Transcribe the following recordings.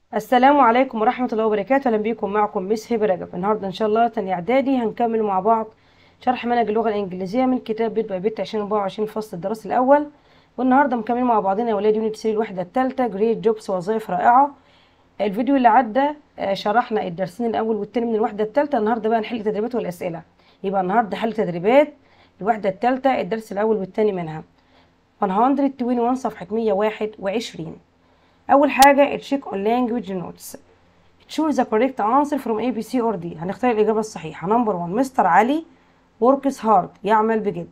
السلام عليكم ورحمة الله وبركاته أهلا بيكم معكم مس هبة رجب النهاردة إن شاء الله تاني إعدادي هنكمل مع بعض شرح منهج اللغة الإنجليزية من كتاب بيت باي بيت 2024 فصل الدراسي الأول والنهاردة مكملين مع بعضنا يا ولاد يونت 3 الوحدة التالتة جريت جوبس وظائف رائعة الفيديو اللي عدى آه، شرحنا الدرسين الأول والتاني من الوحدة التالتة النهاردة بقى نحل تدريبات والأسئلة يبقى النهاردة حل تدريبات الوحدة التالتة الدرس الأول والتاني منها 121 صفحة 121 أول حاجة تشيك on language notes choose the correct answer from A B C or D هنختار الإجابة الصحيحة نمبر 1 مستر علي works hard يعمل بجد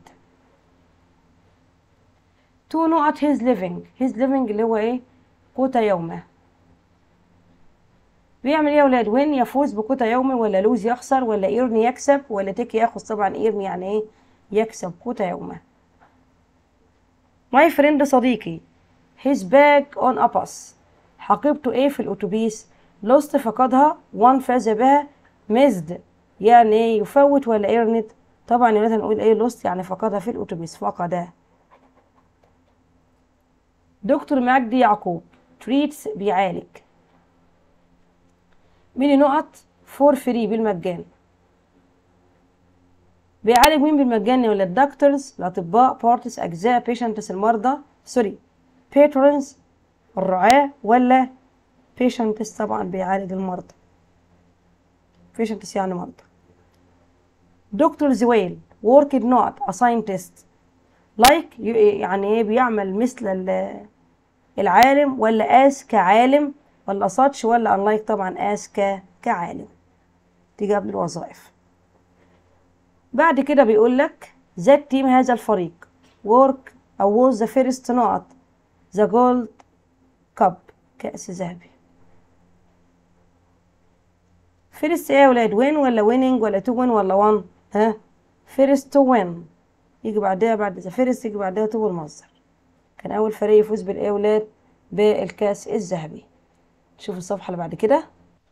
to نقط his living his living اللي هو إيه قوت يومه بيعمل ايه يا ولاد وين يفوز بقوت يومه ولا لوز يخسر ولا ايرني يكسب ولا تيك ياخذ طبعا ايرني يعني ايه يكسب قوت يومه ماي فريند صديقي his bag on a bus حقيبته ايه في الاتوبيس lost فقدها one فاز بها missed يعني ايه يفوت ولا ايرنت طبعا يا ولاد هنقول ايه lost يعني فقدها في الاتوبيس فقدها دكتور مجدي يعقوب treats بيعالج ميني نقط فور فري بالمجان بيعالج مين بالمجان يا ولاد دكتورز الاطباء بارتس اجزاء بيشنتس المرضى سوري بيترونز الرعاة ولا بيشنتس طبعا بيعالج المرضى بيشنتس يعني مرضى دكتور زويل worked not a scientist like يعني ايه بيعمل مثل ال- العالم ولا as كعالم ولا such ولا unlike طبعا as ك كعالم تيجي قبل الوظائف بعد كده بيقول لك that team هذا الفريق work أو was the first نقط the gold cup كأس ذهبي first ايه يا ولاد win ولا winning ولا to win ولا won ها first to win يجي بعدها بعد the first يجي بعدها to المصدر كان أول فريق يفوز بالإيه يا ولاد بالكأس الذهبي شوفوا الصفحة اللي بعد كده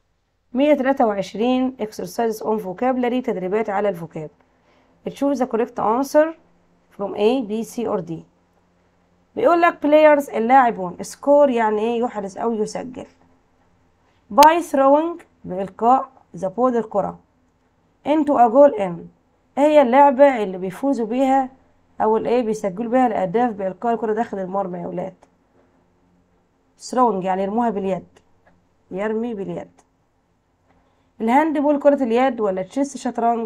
123 exercises on vocabulary تدريبات على الفوكاب choose the correct answer from A, B, C or D بيقول لك players اللاعبون score يعني ايه يحرز او يسجل by throwing بإلقاء the ball الكرة into a goal in إيه هي اللعبة اللي بيفوزوا بيها او الايه بيسجلوا بيها الاهداف بإلقاء الكرة داخل المرمى يا ولاد throwing يعني يرموها باليد يرمي باليد الهاند بول كرة اليد ولا تشيس شطرنج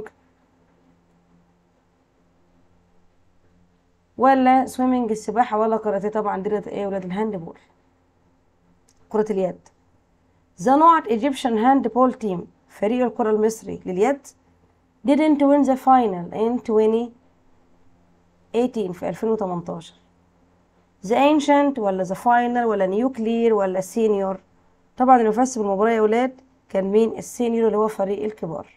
ولا سويمنج السباحة ولا كاراتيه طبعا دي ايه ولاد الهاند بول كرة اليد ذا نوعت ايجيبشن هاند بول تيم فريق الكرة المصري لليد didn't win the final in 2018 في 2018 the ancient ولا the final ولا nuclear ولا senior طبعا المفسر بالمباراة يا ولاد كان مين السينيور اللي هو فريق الكبار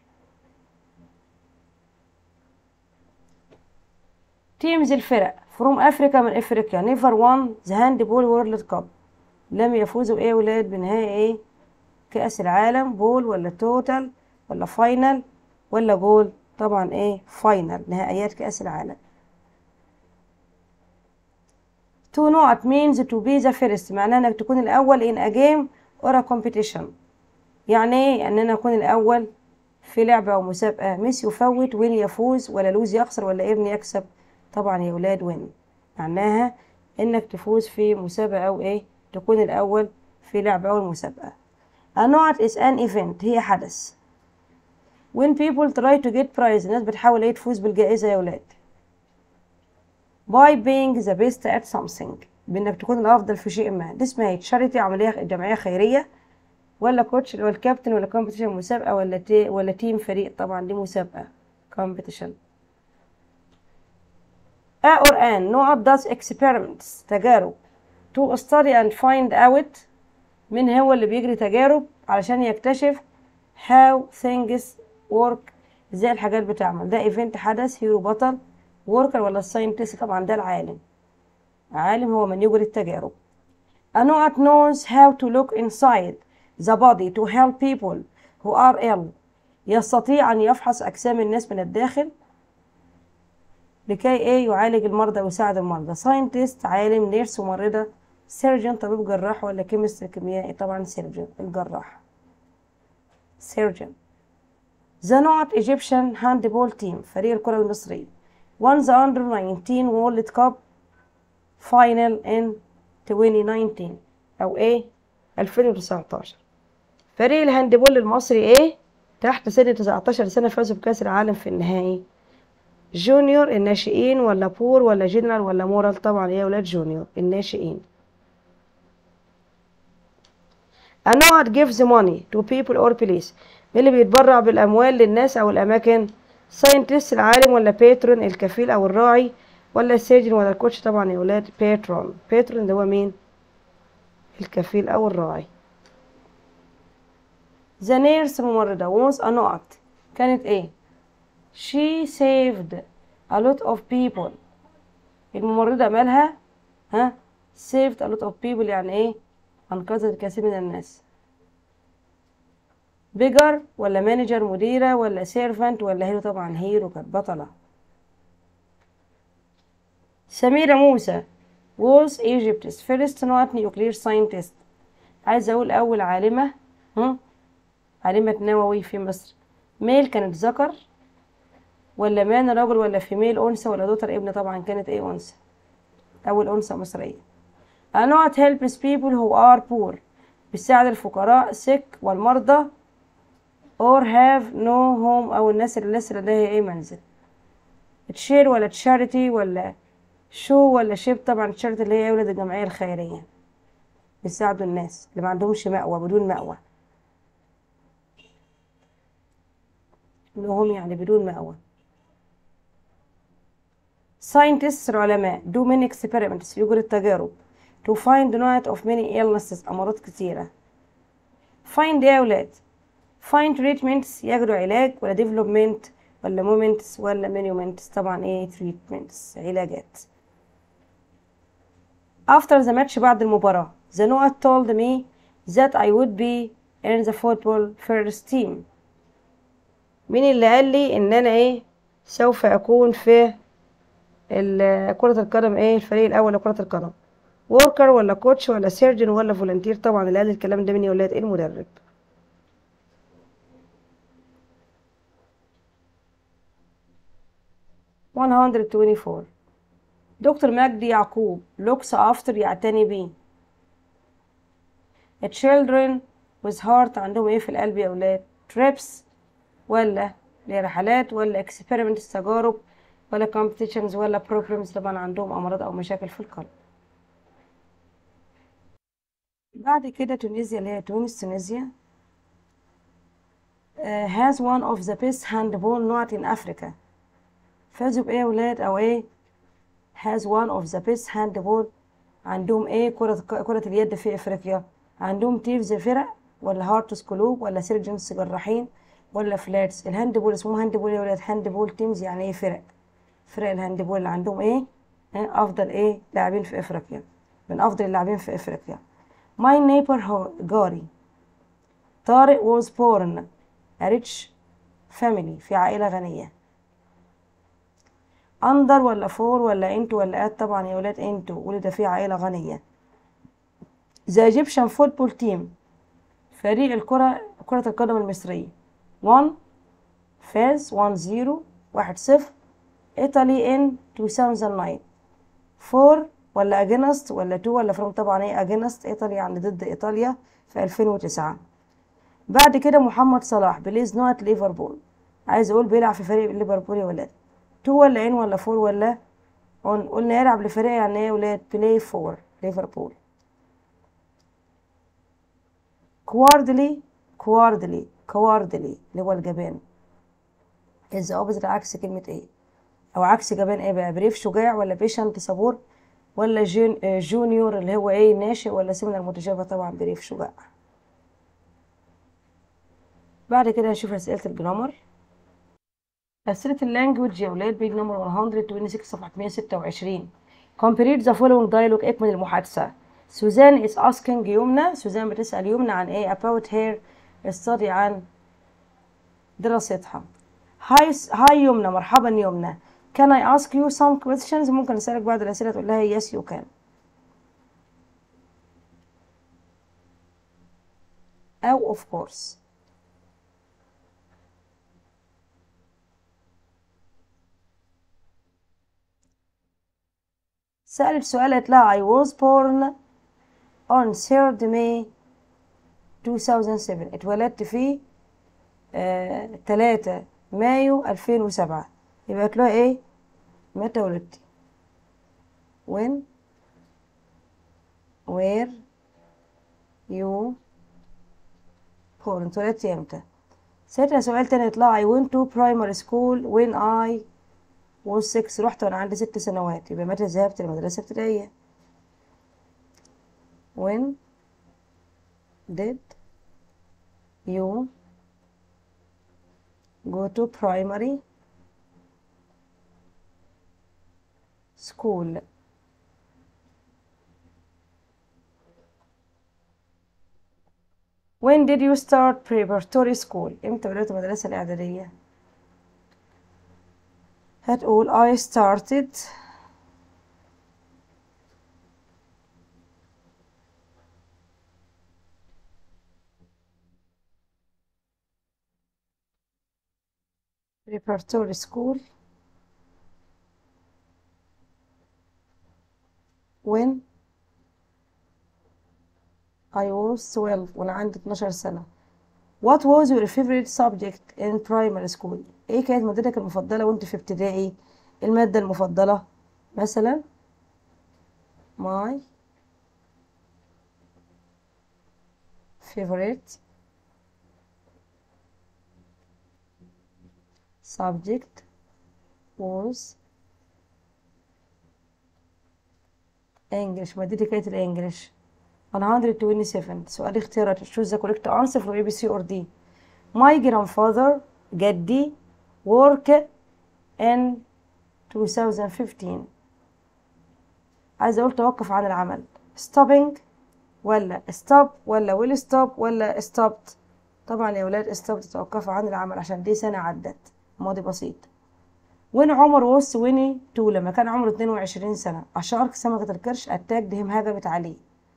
تيمز الفرق فروم افريكا من افريقيا نيفر وان ذا هاند بول وورلد كاب لم يفوزوا ايه يا ولاد بنهائي ايه كأس العالم بول ولا توتال ولا فاينل ولا جول طبعا ايه فاينل نهائيات كأس العالم تو نقط means to be the first معناها انك تكون الاول in a game or a competition يعني ايه ان انا اكون الاول في لعبة او مسابقة ميس يفوت وين يفوز ولا لوز يخسر ولا ايرن يكسب طبعا يا ولاد وين معناها انك تفوز في مسابقة او ايه تكون الاول في لعبة او مسابقة a not is an event هي حدث when people try to get prize الناس بتحاول ايه تفوز بالجائزة يا ولاد by being the best at something بانك تكون الافضل في شيء ما دي اسمها تشاريتي عملية جمعية خيرية ولا كوتش ولا كابتن ولا كومبيتيشن مسابقة ولا تي ولا تيم فريق طبعا دي مسابقة كومبيتيشن A or an نوع does experiments تجارب to study and find out من هو اللي بيجري تجارب علشان يكتشف how things work ازاي الحاجات بتعمل ده event حدث هيرو بطل worker ولا الساينتست طبعا ده العالم عالم هو من يجري التجارب A نوع knows how to look inside the body to help people who are ill يستطيع أن يفحص أجسام الناس من الداخل لكي إيه يعالج المرضى ويساعد المرضى scientist عالم نيرس ممرضة سيرجن طبيب جراح ولا كيمست كيميائي طبعا سيرجن الجراح سيرجن ذا نوت ايجيبشن هاند بول تيم فريق الكرة المصري won the under 19 World Cup final in 2019 او ايه 2019 فريق الهاندبول المصري ايه تحت سن 19 سنة فازوا بكأس العالم في النهائي جونيور الناشئين ولا بور ولا جنرال ولا مورال طبعا يا ولاد جونيور الناشئين A not gives money to people or place مين اللي بيتبرع بالأموال للناس أو الأماكن ساينتست العالم ولا باترون الكفيل أو الراعي ولا السيرجن ولا الكوتش طبعا يا ولاد باترون باترون ده هو مين الكفيل أو الراعي The nurse ممرضة was a not كانت ايه she saved a lot of people الممرضة مالها ها saved a lot of people يعني ايه أنقذت الكثير من الناس بيجر ولا مانجر مديرة ولا سيرفنت ولا هيرو طبعا هيرو كانت بطلة سميرة موسى was Egypt's first not nuclear scientist عايزة أقول أول عالمة هم؟ عالمة نووي في مصر ميل كانت ذكر ولا مان راجل ولا فيميل أنثى ولا دوتر ابن طبعا كانت إيه أنثى أول أنثى مصرية A not helps people who are poor بتساعد الفقراء sick والمرضى or have no home أو الناس اللي لسه لديها أي منزل تشير ولا تشاريتي ولا شو ولا شيب طبعا تشاريتي اللي هي ولد الجمعية الخيرية بيساعدوا الناس اللي ما عندهمش مأوى بدون مأوى إنهم يعني بدون مأوى scientists العلماء do many experiments يجري التجارب to find not of many illnesses أمراض كتيرة find يا أولاد find treatments يجروا علاج ولا development ولا moments ولا monuments طبعا ايه treatments علاجات after the match بعد المباراة the Noah told me that I would be in the football first team مين اللي قال لي ان انا ايه سوف اكون في ال- كرة القدم ايه الفريق الاول لكرة القدم وركر ولا كوتش ولا سيرجن ولا فولنتير طبعا اللي قال الكلام ده مين يا ولاد المدرب one hundred twenty four دكتور مجدي يعقوب looks after يعتني بيه children with heart عندهم ايه في القلب يا ولاد trips ولا رحلات ولا experiments تجارب ولا competitions ولا programs طبعا عندهم أمراض أو مشاكل في القلب بعد كده تونسيا اللي هي تونس تونسيا uh, has one of the best handball not in Africa فازوا بإيه يا ولاد أو إيه has one of the best handball عندهم إيه كرة كرة اليد في أفريقيا عندهم تيفز فرق ولا هارتس قلوب ولا سيرجنز جراحين ولا فلاتس الهاندبول اسمه هاندبول يا ولاد هاندبول تيمز يعني ايه فرق فرق الهاندبول اللي عندهم ايه إيه؟ افضل ايه لاعبين في افريقيا من افضل اللاعبين في افريقيا my neighbor هو جاري طارق was born a rich family في عائلة غنية اندر ولا فور ولا انتو ولا ات طبعا يا ولاد انتو ولد في عائلة غنية the Egyptian football team فريق الكرة كرة القدم المصرية 1 فاز 1 0 1 0 ايطالي ان 2009 4 ولا اجينست ولا 2 ولا فروم طبعا ايه اجينست ايطاليا يعني ضد ايطاليا في 2009 بعد كده محمد صلاح بليز نوت ليفربول عايز اقول بيلعب في فريق ليفربول يا ولاد 2 ولا ان ولا 4 ولا اون قلنا يلعب لفريق يعني ايه يا ولاد بلاي فور ليفربول كواردلي كواردلي كواردلي اللي هو الجبان از اوبزيت عكس كلمة ايه او عكس جبان ايه بقى بريف شجاع ولا بيشنت صبور ولا جون آه، جونيور اللي هو ايه ناشئ ولا سمنة المتشابه طبعا بريف شجاع بعد كده هنشوف اسئلة الجرامر أسئلة اللانجوج يا ولاد بيج نمبر 126 صفحة 126 complete the following dialogue اكمل المحادثة سوزان is asking يمنى سوزان بتسأل يمنى عن ايه about her study عن دراستها هاي هاي يمنى مرحبا يمنى can I ask you some questions ممكن أسألك بعض الأسئلة تقول لها yes you can أو of course سألت سؤال قالت لها I was born on 3rd May 2007 اتولدت في آه 3 مايو 2007 يبقى قالت لها ايه متى ولدتي when where you born اتولدتي امتى سألتها سؤال تاني يطلع I went to primary school when I was six رحت وانا عندي ست سنوات يبقى متى ذهبت لمدرسة ابتدائية when did you go to primary school when did you start preparatory school امتى بدأت المدرسة الإعدادية هتقول I started preparatory school when I was 12 وأنا عندي 12 سنة What was your favorite subject in primary school؟ إيه كانت مادتك المفضلة وأنت في ابتدائي؟ المادة المفضلة مثلا my favorite subject was English مادتي كانت الإنجليش 127 سؤال اختيارات choose the correct answer from A B C or D my grandfather جدي work in 2015 عايزة أقول توقف عن العمل stopping ولا stop ولا will stop ولا stopped طبعا يا ولاد stopped توقفوا عن العمل عشان دي سنة عدت ماضي بسيط وين عمر وص ويني تو لما كان عمره 22 سنة أشارك سمكة القرش أتاك هم هجمت عليه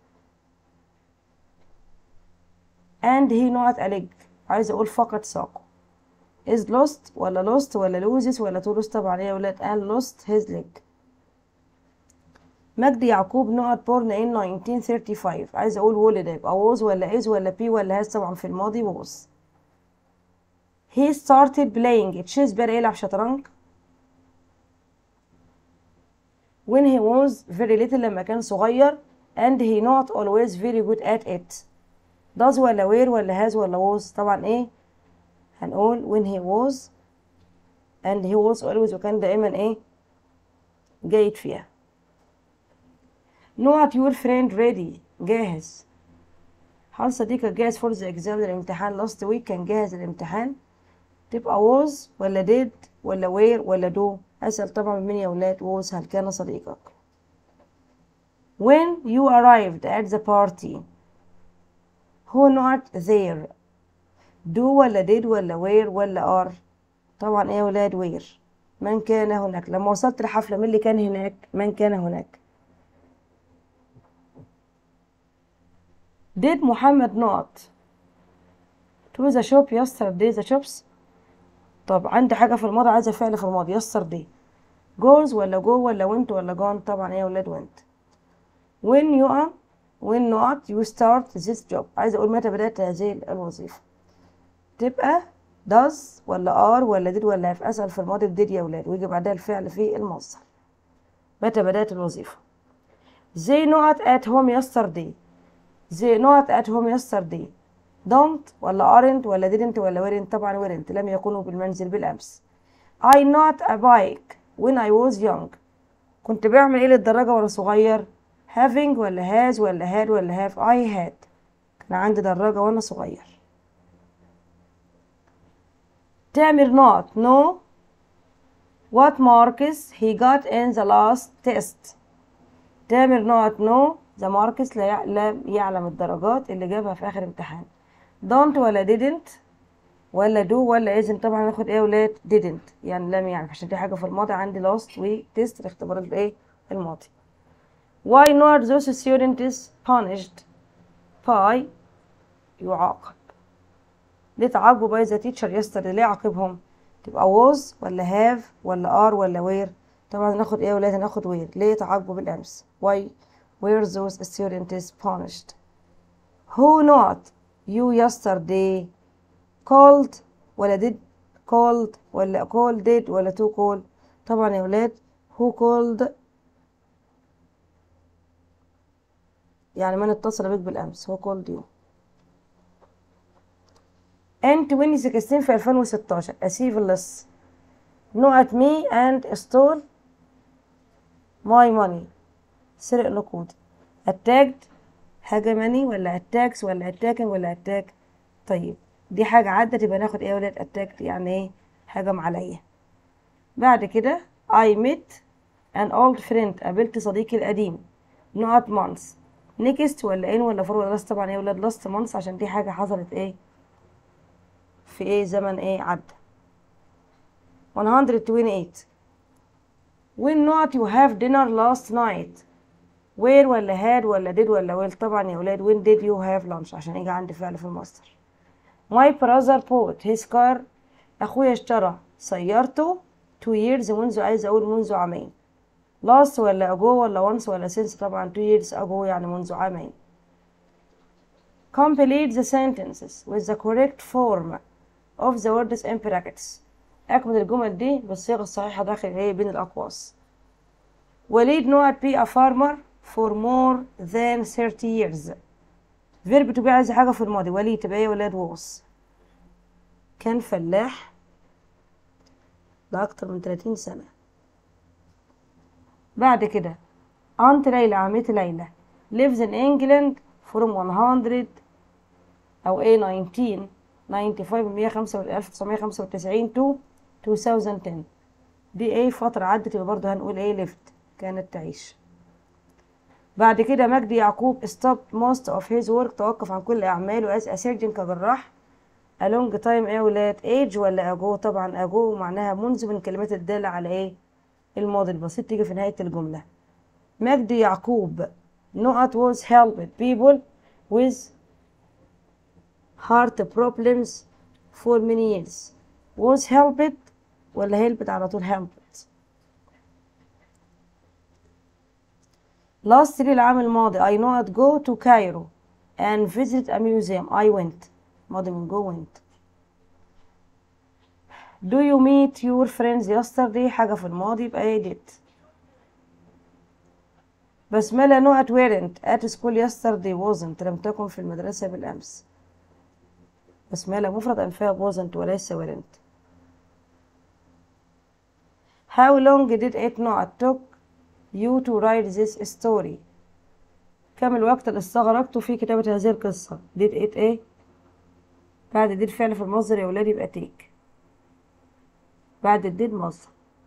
and he not a leg عايز اقول فقد ساقه is lost ولا lost ولا loses ولا to lose طبعا يا ولاد and lost his leg مجدي يعقوب نقط born in 1935 عايز اقول ولد يبقى was ولا is ولا be ولا has طبعا في الماضي was he started playing chess بدأ يلعب شطرنج when he was very little لما كان صغير and he not always very good at it does ولا where ولا has ولا was طبعا ايه هنقول when he was and he was always وكان دائما ايه جيد فيها not your friend ready جاهز هل صديقك جاهز for the exam للامتحان last week كان جاهز للامتحان تبقى was ولا did ولا where ولا do أسأل طبعا من يا ولاد was هل كان صديقك when you arrived at the party who not there do ولا did ولا where ولا are طبعا ايه يا ولاد where من كان هناك لما وصلت الحفلة من اللي كان هناك من كان هناك did محمد not to the shop yesterday the shops طب عندي حاجة في الماضي عايزة فعل في الماضي yesterday goes ولا go ولا went ولا gone طبعا ايه يا ولاد went when you are when not you start this job عايزة أقول متى بدأت هذه الوظيفة تبقى does ولا are ولا did ولا have أسأل في الماضي did يا ولاد ويجي بعدها الفعل في المصدر متى بدأت الوظيفة they not at home yesterday they not at home yesterday don't ولا aren't ولا didn't ولا weren't طبعا weren't لم يكونوا بالمنزل بالأمس I not a bike when I was young كنت بعمل ايه للدراجة وانا صغير having ولا has ولا had ولا have I had كان عندي دراجة وانا صغير تامر not know what marks he got in the last test تامر not know the marks لا يع- لا يعلم الدرجات اللي جابها في آخر امتحان don't ولا didn't ولا do ولا isn't طبعا هناخد ايه يا ولاد didn't يعني لم يعرف عشان دي حاجة في الماضي عندي last week test الاختبار الايه الماضي why not those students punished by يعاقب ليه تعاقبوا باي ذا تيتشر يستر ليه عاقبهم تبقى was ولا have ولا are ولا were طبعا ناخد ايه ولا ناخد were ليه تعاقبوا بالامس why were those students punished who not you yesterday called ولا did called ولا call did ولا to call طبعا يا ولاد who called يعني من اتصل بك بالامس who called you and 2016 في 2016 a civil not me and stole my money سرق نقودي attacked هاجمني ولا attacks ولا attacking ولا attack طيب دي حاجة عدت يبقى ناخد ايه يا ولاد attacked يعني ايه هجم عليا بعد كده I met an old friend قابلت صديقي القديم not months next ولا in ولا for ولا last طبعا ايه يا ولاد last months عشان دي حاجة حصلت ايه في ايه زمن ايه عدى 128 when not you have dinner last night where ولا had ولا did ولا will طبعا يا ولاد when did you have lunch عشان يجي عندي فعل في المصدر my brother bought his car اخويا اشترى سيارته two years منذ عايز اقول منذ عامين last ولا ago ولا once ولا since طبعا two years ago يعني منذ عامين complete the sentences with the correct form of the words in brackets أكمل الجمل دي بالصيغة الصحيحة داخل ايه بين الأقواس وليد not be a farmer for more than 30 years verb to be عايز حاجة في الماضي وليد تبقى ايه ولاد was كان فلاح لأكتر من 30 سنة بعد كده aunt ليلى عمتي ليلى lives in England from 100 أو ايه 19 95 1995 to 2010 دي ايه فترة عدت يبقى برضه هنقول ايه lived كانت تعيش بعد كده مجدي يعقوب stopped most of his work توقف عن كل أعماله as a surgeon كجراح a long time ايه ولاد age ولا ago طبعا ago معناها منذ من كلمات الدالة على ايه الماضي البسيط تيجي في نهاية الجملة مجدي يعقوب not was helped people with heart problems for many years was helped ولا helped على طول helped last year العام الماضي I not go to Cairo and visit a museum I went ماضي من go went do you meet your friends yesterday حاجة في الماضي يبقى ايه did بسملة not weren't at school yesterday wasn't لم تكن في المدرسة بالأمس بسملة مفرد أنفها wasn't وليس weren't How long did it not took you to write this story كم الوقت اللي استغرقته في كتابة هذه القصة did it ايه بعد did فعل في المصدر يا ولاد يبقى take بعد did مصدر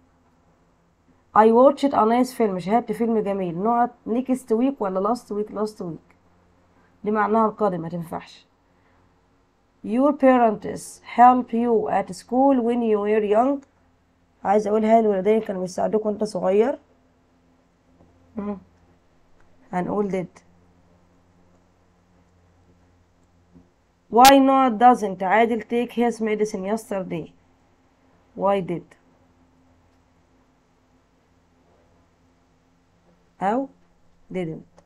I watched a nice film شاهدت فيلم جميل نوع next week ولا last week last week دي معناها القادم ما تنفعش Your parents help you at school when you were young عايز اقول هل الوالدين كانوا بيساعدوك وانت صغير مم. هنقول did why not doesn't عادل take his medicine yesterday why did أو didn't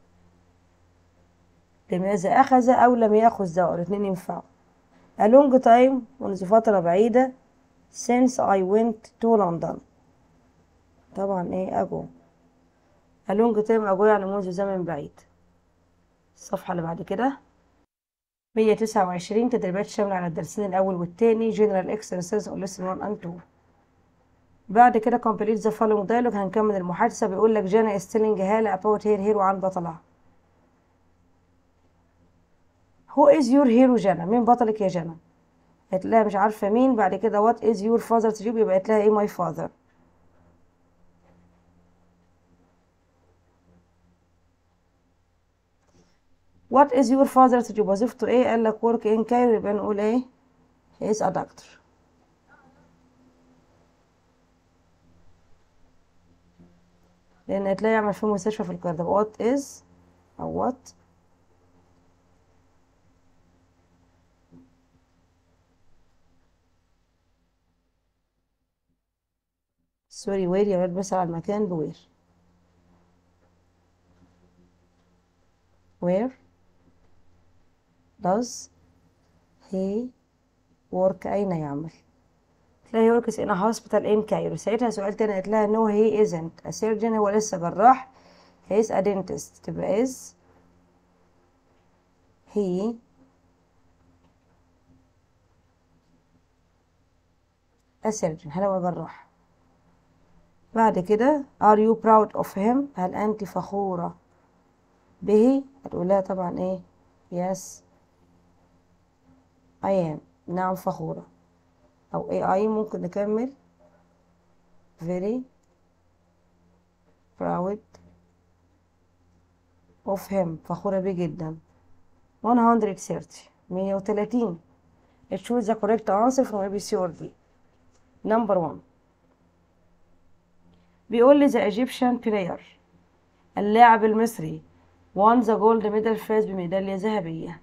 لماذا أخذ أو لم يأخذ دواء الاتنين ينفعوا a long time منذ فترة بعيدة since I went to London طبعا ايه ago a long time ago يعني منذ زمن بعيد الصفحة اللي بعد كده مية تسعة وعشرين تدريبات شاملة على الدرسين الأول والتاني general exercises on lesson 1 and 2 بعد كده complete the following dialogue هنكمل المحادثة بيقول لك جانا is telling هالة about her hero عن بطلها who is your hero جانا مين بطلك يا جانا قالت لها مش عارفة مين بعد كده what is your father's job يبقى قالت لها ايه my father what is your father's job وظيفته ايه قال لك work in Cairo يبقى نقول ايه he is a doctor لان هتلاقي يعمل في مستشفى في القاهرة what is او what سوري وير يا ولاد بس على المكان بوير where does he work أين يعمل تلاقي he works in a hospital in Cairo ساعتها سؤال تاني قلت لها no he isn't a surgeon هو لسه جراح he is a dentist تبقى is he a surgeon هل هو جراح بعد كده are you proud of him هل أنت فخورة به هتقول لها طبعا ايه yes I am نعم فخورة أو AI ممكن نكمل very proud of him فخورة بيه جدا 130 130 choose the correct answer from ABC or D number one بيقول لي the Egyptian player اللاعب المصري won the gold medal فاز بميدالية ذهبية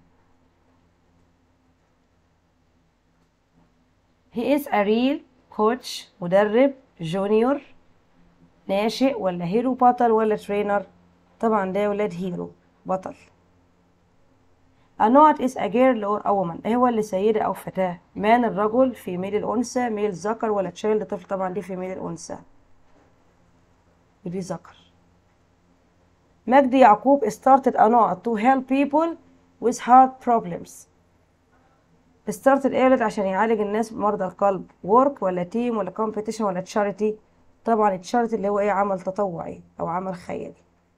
he is a real coach مدرب جونيور ناشئ ولا هيرو بطل ولا ترينر طبعا ده ولاد هيرو بطل a not is a girl or a woman ايه هو اللي سيدة او فتاة مان الرجل في ميل الانثى ميل ذكر ولا تشايلد طفل طبعا دي في ميل الانثى ودي ذكر مجدي يعقوب started a not to help people with heart problems started ايه ولاد عشان يعالج الناس بمرضى القلب work ولا team ولا competition ولا charity طبعا charity اللي هو ايه عمل تطوعي او عمل خيري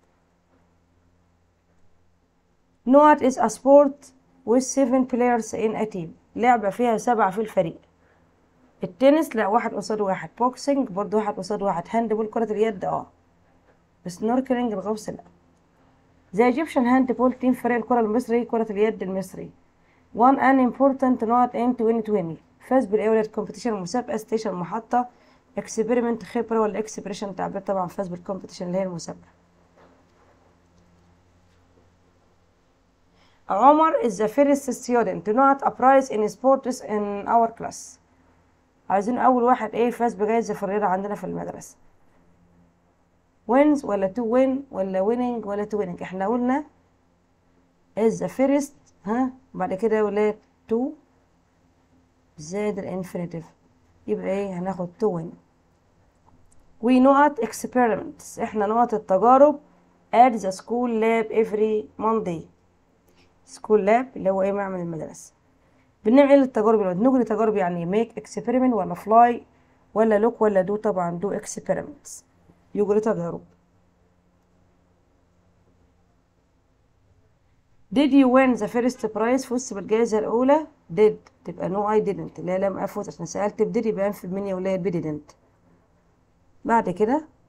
نوت is a sport with seven players in a team لعبة فيها سبعة في الفريق التنس لا واحد قصاد واحد بوكسنج برضه واحد قصاد واحد هاندبول كرة اليد اه سنوركلينج الغوص لا زي ايجيبشن هاندبول تيم فريق الكرة المصري كرة اليد المصري one an important not in 2020 فاز بالاولاد كومبيتيشن مسابقة ستيشن محطة اكسبيرمنت خبرة ولا اكسبريشن تعبير طبعا فاز بالكومبيتيشن اللي هي المسابقة عمر is the first student to not a prize in sports in our class عايزين أول واحد إيه فاز بجائزة في الرياضة عندنا في المدرسة wins ولا to win ولا winning ولا to winning احنا قلنا is the first ها بعد كده يا ولاد to زائد الانفينيتيف يبقى ايه هناخد to win we not experiments احنا نقط التجارب at the school lab every Monday school lab اللي هو ايه معمل المدرسة بنعمل ايه للتجارب الولاد نجري تجارب يعني make experiment ولا fly ولا look ولا do طبعا do experiments يجري تجارب did you win the first prize فزت بالجائزة الأولى did تبقى no I didn't اللي هي لم أفوز عشان سألت بدid يبقى أنفذ مني يا ولاد didn't بعد كده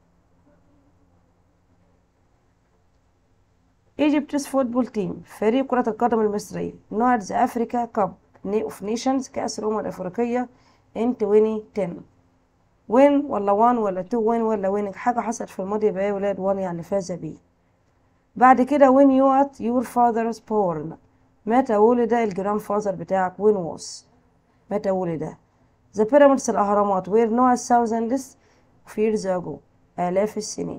ايجيبتس فوتبول تيم فريق كرة القدم المصرية نورز أفريكا كاب اوف نيشنز كأس الأمم الأفريقية ان 2010 وين ولا وان ولا تو وين ولا ويننج حاجة حصلت في الماضي يبقى يا ولاد وان يعني فاز بيه بعد كده when you at your father's born متى ولد الجرام فازر بتاعك when was متى ولد the pyramids الأهرامات were not thousands of years ago آلاف السنين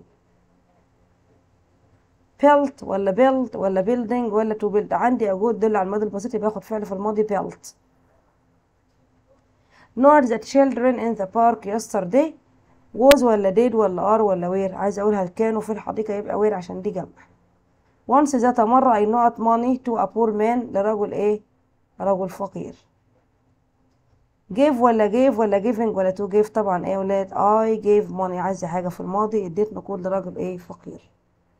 built ولا build ولا building ولا to build عندي أجود دل على الماضي البسيط يبقى آخد فعل في الماضي built nor the children in the park yesterday was ولا did ولا are ولا were عايز أقولها كانوا في الحديقة يبقى were عشان دي جمع once ذات مرة I not money to a poor man لرجل ايه رجل فقير give ولا gave ولا giving ولا to give طبعا ايه يا ولاد I gave money عايزة حاجة في الماضي اديت نقود لرجل ايه فقير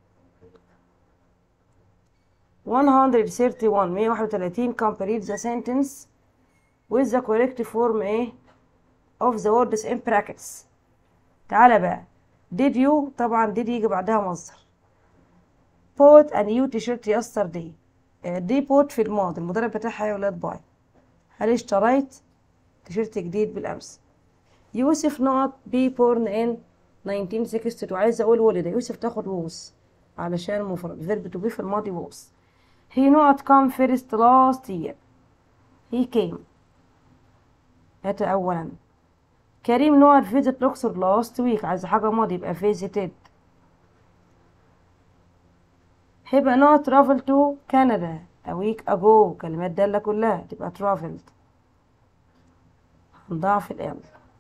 131 131 complete the sentence with the correct form ايه of the words in brackets تعالى بقى did you طبعا did يجي بعدها مصدر bought a new t-shirt yesterday دي bought في الماضي المضارع بتاعها يا ولاد باي هل اشتريت تيشيرت جديد بالامس يوسف نقط بي بورن ان 1962 عايزه اقول ولد يوسف تاخد ووس علشان مفرد فيرب تو بي في الماضي ووس he not come first last year he came أتى أولا كريم نوع فيزيت الاقصر لاست ويك عايز حاجه ماضي يبقى فيزيتد هبه نوع travel to Canada a week ago كلمات دالة كلها تبقى traveled هنضاعف ال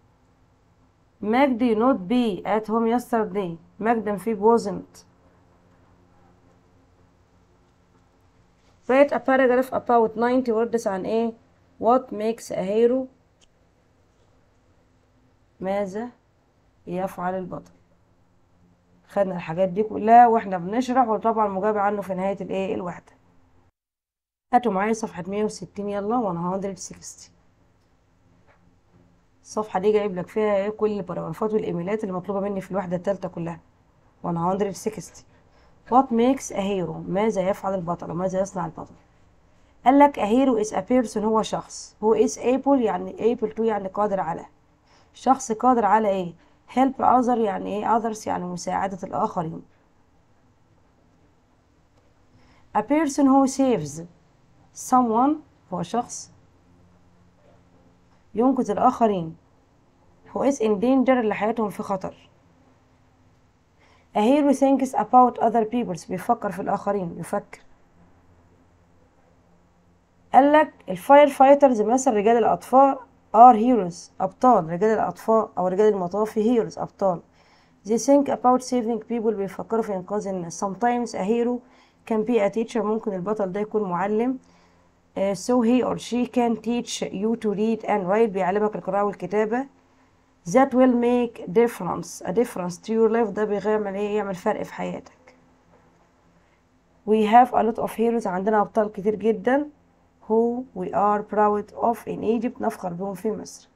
مجدي not be at home yesterday مجد في wasn't write a paragraph about 90 words عن ايه what makes a hero ماذا يفعل البطل خدنا الحاجات دي كلها واحنا بنشرح وطبعا مجاب عنه في نهاية الايه الوحدة هاتوا معايا صفحة 160 يلا 160 الصفحة دي جايب لك فيها ايه كل الباراجرافات والايميلات اللي مطلوبة مني في الوحدة التالتة كلها 160 What makes a hero ماذا يفعل البطل وماذا يصنع البطل قال لك a hero is a person هو شخص هو is able يعني able to يعني قادر على شخص قادر على ايه help other يعني ايه others يعني مساعدة الآخرين a person who saves someone هو شخص ينقذ الآخرين who is in danger اللي حياتهم في خطر a hero thinks about other people بيفكر في الآخرين يفكر قال لك الفاير فايترز مثلا رجال الأطفاء are heroes أبطال رجال الأطفاء أو رجال المطافي heroes أبطال they think about saving people بيفكروا في إنقاذ الناس sometimes a hero can be a teacher ممكن البطل ده يكون معلم uh, so he or she can teach you to read and write بيعلمك القراءة والكتابة that will make difference a difference to your life ده بيعمل ايه يعمل فرق في حياتك we have a lot of heroes عندنا أبطال كتير جدا who we are proud of in Egypt نفخر بهم في مصر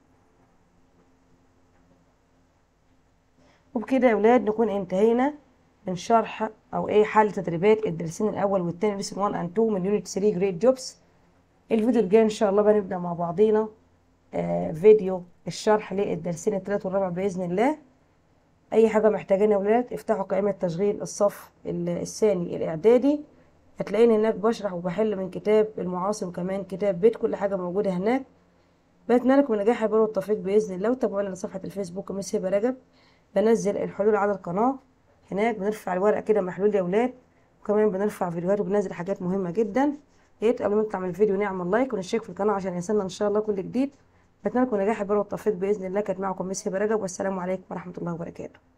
وبكده يا ولاد نكون انتهينا من شرح او ايه حل تدريبات الدرسين الاول والتاني لسن 1 and 2 من يونت 3 جريد جوبس الفيديو الجاي ان شاء الله بقى نبدا مع بعضينا آه فيديو الشرح للدرسين الثالث والرابع باذن الله اي حاجه محتاجينها يا ولاد افتحوا قائمه تشغيل الصف الثاني الاعدادي هتلاقيني هناك بشرح وبحل من كتاب المعاصر وكمان كتاب بيت كل حاجه موجوده هناك بتمنى لكم النجاح والبر والتوفيق باذن الله وتابعونا على صفحه الفيسبوك مس هبه رجب بنزل الحلول على القناه هناك بنرفع الورق كده محلول يا ولاد وكمان بنرفع فيديوهات وبننزل حاجات مهمه جدا يا ريت قبل ما نطلع من الفيديو نعمل لايك ونشترك في القناه عشان يوصلنا ان شاء الله كل جديد بتمنى لكم النجاح والبر والتوفيق باذن الله كانت معكم مس هبه رجب والسلام عليكم ورحمه الله وبركاته